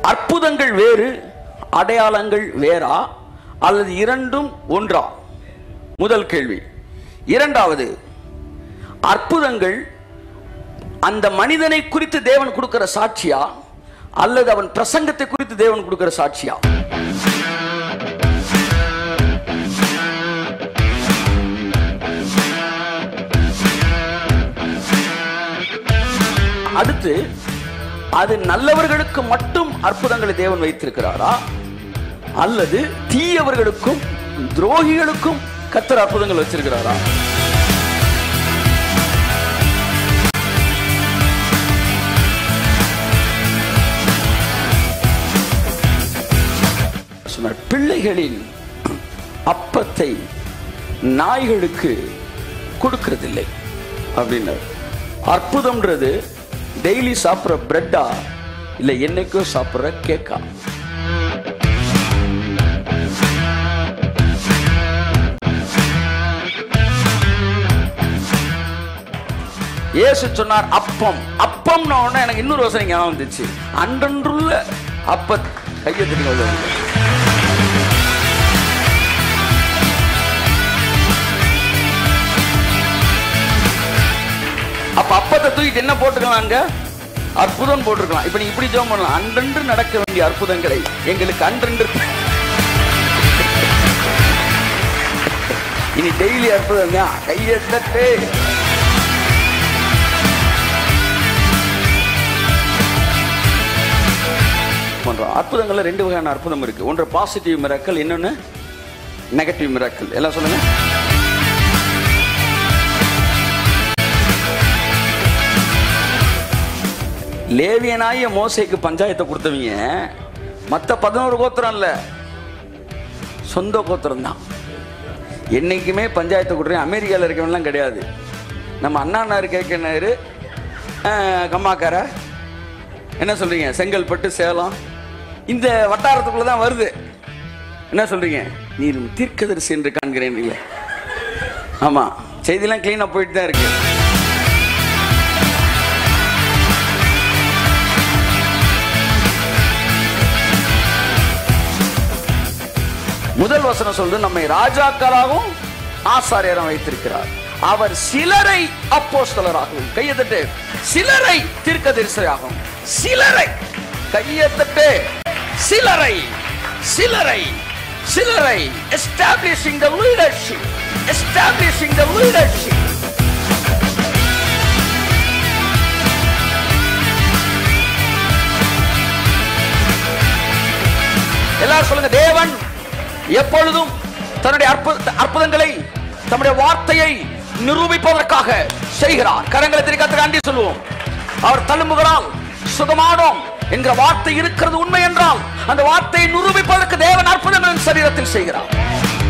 அற்புதங்கள் வேறு அடையாளங்கள் வேறா அல்லது இரண்டும் ஒன்றா முதல் கேள்வி இரண்டாவது அற்புதங்கள் அந்த மனிதனை குறித்து தேவன் கொடுக்கிற சாட்சியா அல்லது அவன் பிரசங்கத்தை குறித்து தேவன் கொடுக்கிற சாட்சியா அடுத்து அது நல்லவர்களுக்கு மட்டும் அற்புதங்களை தேவன் வைத்திருக்கிறாரா அல்லது தீயவர்களுக்கும் துரோகிகளுக்கும் கத்தர் அற்புதங்கள் வச்சிருக்கிறாரா சொன்னார், பிள்ளைகளின் அப்பத்தை நாய்களுக்கு கொடுக்கறதில்லை அப்படின்னார் அற்புதம்ன்றது டெய்லி சாப்பிட்ற பிரெட்டா இல்லை என்னைக்கோ சாப்பிட்ற கேக்கா இயேசு சொன்னார் அப்பம் அப்பம்னு உடனே எனக்கு இன்னொரு யோசனை ஞாபகம் வந்துச்சு அன்றன்றுள்ள அப்ப கையை திரும்ப அப்ப அப்பத்தை தூக்கிட்டு என்ன போட்டுக்கலாம் அங்க அற்புதம் போட்டிருக்கலாம் இப்ப நீங்க இப்படி ஜெபம் பண்ணலாம் அன்றன்று நடக்க வேண்டிய அற்புதங்களை எங்களுக்கு அன்றன்று இனி டெய்லி அற்புதம் தான் கையை தட்டு பண்றோம் அற்புதங்கள்ல ரெண்டு வகையான அற்புதம் இருக்கு ஒன்று பாசிட்டிவ் மிராக்கல் இன்னொன்னு நெகட்டிவ் மிராக்கல் எல்லாம் சொல்லுங்க லேவியனாய மோசைக்கு பஞ்சாயத்தை கொடுத்தவங்க மற்ற பதினோரு கோத்திரம் இல்ல சொந்த கோத்திரம் தான் என்னைக்குமே பஞ்சாயத்தை கொடுறேன் அமெரிக்காவில் இருக்கவன்லாம் கிடையாது நம்ம அண்ணாண்ணாரு கேட்கனாரு கம்மாக்கார என்ன சொல்றீங்க செங்கல்பட்டு சேலம் இந்த வட்டாரத்துக்குள்ள தான் வருது என்ன சொல்றீங்க நீர் தீர்க்கதரிசி என்று காண்கிறேன் இல்லை ஆமா செய்தியெல்லாம் கிளீனா போயிட்டு தான் இருக்கு முதல் வசனம் சொல்றது நம்மை ராஜாக்களாகவும் ஆசாரியரும் வைத்திருக்கிறார் அவர் சிலரை அப்போஸ்தலராகவும் கையை தட்டு சிலரை தீர்க்கதரிசியாகவும் சிலரை கையை தட்டு சிலரை சிலரை சிலரை establishing the leadership establishing the leadership எல்லாரும் சொல்லுங்க தேவன் எப்பொழுதும் தன்னுடைய அற்புத அற்புதங்களை தம்முடைய வார்த்தையை நிரூபிப்பதற்காக செய்கிறார் கரங்களை திரிக்கத்துக்கு அண்டி சொல்லுவோம் அவர் தள்ளுமுகரால் சுகமானோம் என்கிற வார்த்தை இருக்கிறது உண்மை என்றால் அந்த வார்த்தையை நிரூபிப்பதற்கு தேவன் அற்புதங்களின் சரீரத்தில் செய்கிறார்